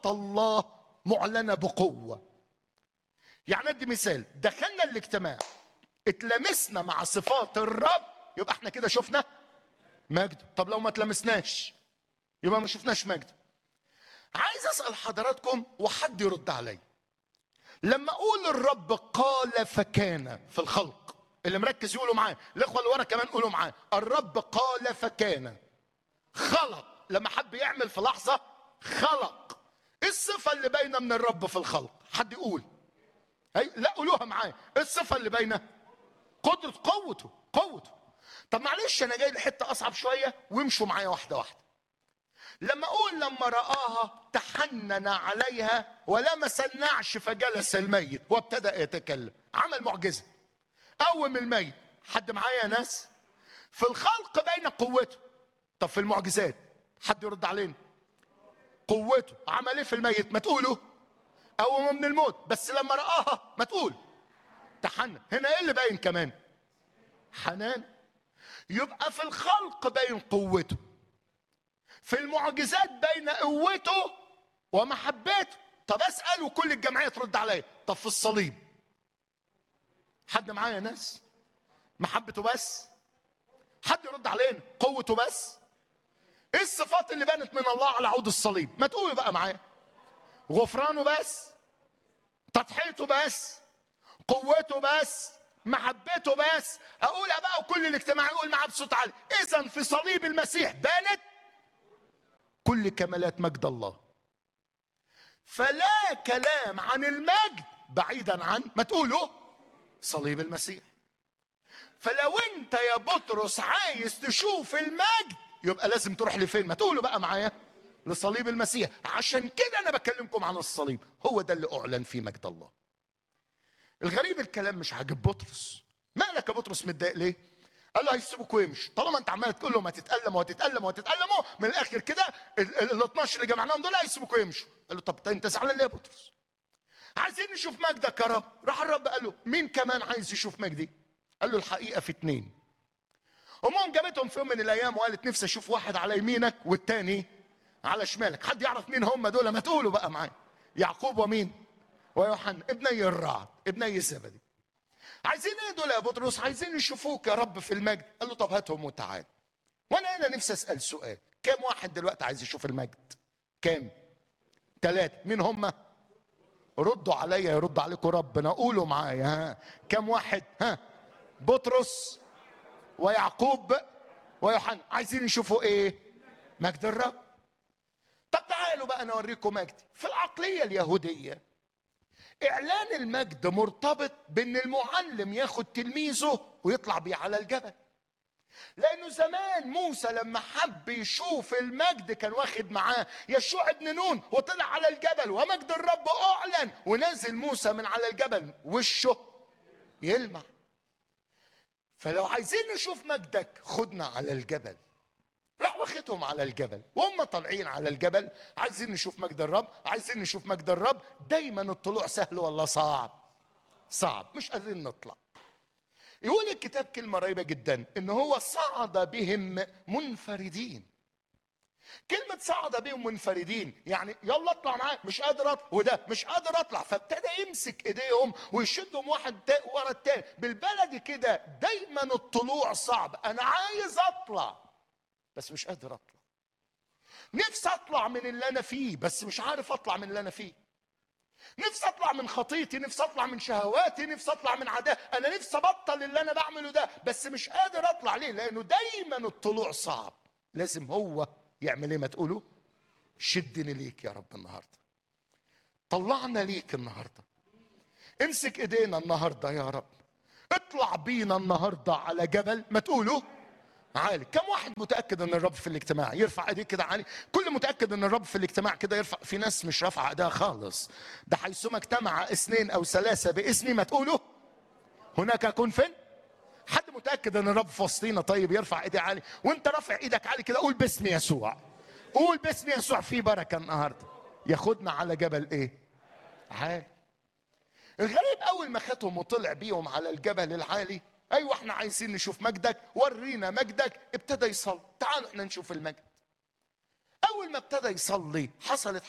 صفات الله معلنه بقوه يعني ادي مثال دخلنا الاجتماع اتلمسنا مع صفات الرب يبقى احنا كده شفنا مجده طب لو ما تلمسناش يبقى ما شفناش مجده عايز اسال حضراتكم وحد يرد عليا لما اقول الرب قال فكان في الخلق اللي مركز يقولوا معاه الاخوه اللي ورا كمان قولوا معاه الرب قال فكان خلق لما حب يعمل في لحظه خلق ايه الصفه اللي باينه من الرب في الخلق حد يقول أي لا قولوها معايا ايه الصفه اللي باينه قدره قوته قوته طب معلش انا جاي لحته اصعب شويه وامشوا معايا واحده واحده لما اقول لما رآها تحنن عليها ولمس النعش فجلس الميت وابتدأ يتكلم عمل معجزة قوم الميت حد معايا يا ناس في الخلق بين قوته طب في المعجزات حد يرد علينا قوته عمل ايه في الميت ما تقولوا قوم من الموت بس لما رآها ما تقول تحنن هنا ايه اللي باين كمان حنان يبقى في الخلق باين قوته في المعجزات بين قوته ومحبته طب اسال وكل الجمعيه ترد عليا طب في الصليب حد معايا يا ناس محبته بس حد يرد علينا قوته بس ايه الصفات اللي بانت من الله على عود الصليب ما تقولوا بقى معايا غفرانه بس تضحيته بس قوته بس محبته بس اقولها بقى وكل الاجتماع يقول معاه بصوت عالي اذا في صليب المسيح بانت كل كمالات مجد الله فلا كلام عن المجد بعيدا عن ما تقولوا صليب المسيح فلو انت يا بطرس عايز تشوف المجد يبقى لازم تروح لفين ما تقولوا بقى معايا لصليب المسيح عشان كده انا بكلمكم عن الصليب هو ده اللي اعلن فيه مجد الله الغريب الكلام مش عاجب بطرس مالك يا بطرس متضايق ليه قال له هيسيبك ويمشي طالما انت عمال تقول لهم هتتألم وهتتألم وهتتألموا من الاخر كده ال 12 اللي جمعناهم دول هيسيبوك ويمشوا قال له طب انت زعلان ليه يا بطرس عايزين نشوف مجدك يا رب راح الرب قال له مين كمان عايز يشوف مجدي قال له الحقيقه في اتنين امهم جابتهم في يوم من الايام وقالت نفسي اشوف واحد على يمينك والتاني على شمالك حد يعرف مين هم دول ما تقولوا بقى معايا يعقوب ومين ويوحنا ابني الرعد ابني زبدي عايزين ايه دول يا بطرس عايزين يشوفوك يا رب في المجد قال له طب هاتهم وتعال وانا هنا نفسي اسال سؤال كم واحد دلوقتي عايز يشوف المجد كام ثلاثة مين هم ردوا عليا يرد عليكم ربنا قولوا معايا ها كم واحد ها بطرس ويعقوب ويوحنا عايزين يشوفوا ايه مجد الرب طب تعالوا بقى انا اوريكم مجدي في العقليه اليهوديه اعلان المجد مرتبط بان المعلم ياخد تلميذه ويطلع بيه على الجبل لانه زمان موسى لما حب يشوف المجد كان واخد معاه يشوع ابن نون وطلع على الجبل ومجد الرب اعلن ونزل موسى من على الجبل وشه يلمع فلو عايزين نشوف مجدك خدنا على الجبل راح واخدهم على الجبل وهم طالعين على الجبل عايزين نشوف مجد الرب عايزين نشوف مجد الرب دايما الطلوع سهل ولا صعب صعب مش قادرين نطلع يقول الكتاب كلمة رهيبة جدا ان هو صعد بهم منفردين كلمة صعد بهم منفردين يعني يلا اطلع معاه مش قادر اطلع وده مش قادر اطلع فابتدى يمسك ايديهم ويشدهم واحد ورا التاني بالبلدي كده دايما الطلوع صعب انا عايز اطلع بس مش قادر اطلع نفسي اطلع من اللي انا فيه بس مش عارف اطلع من اللي انا فيه نفسي اطلع من خطيتي نفسي اطلع من شهواتي نفسي اطلع من عادات انا نفسي ابطل اللي انا بعمله ده بس مش قادر اطلع ليه لانه دايما الطلوع صعب لازم هو يعمل ايه ما تقولوا شدني ليك يا رب النهارده طلعنا ليك النهارده امسك ايدينا النهارده يا رب اطلع بينا النهارده على جبل ما تقولوا عالي كم واحد متاكد ان الرب في الاجتماع يرفع ايديه كده عالي كل متاكد ان الرب في الاجتماع كده يرفع في ناس مش رافعه ايديها خالص ده حيثما اجتمع اثنين او ثلاثه باسمي ما تقولوا هناك اكون فين حد متاكد ان الرب في وسطينا طيب يرفع ايديه عالي وانت رافع ايدك عالي كده قول باسم يسوع قول باسم يسوع في بركه النهارده ياخدنا على جبل ايه عالي الغريب اول ما خدهم وطلع بيهم على الجبل العالي ايوه احنا عايزين نشوف مجدك ورينا مجدك ابتدى يصلي تعالوا احنا نشوف المجد اول ما ابتدى يصلي حصلت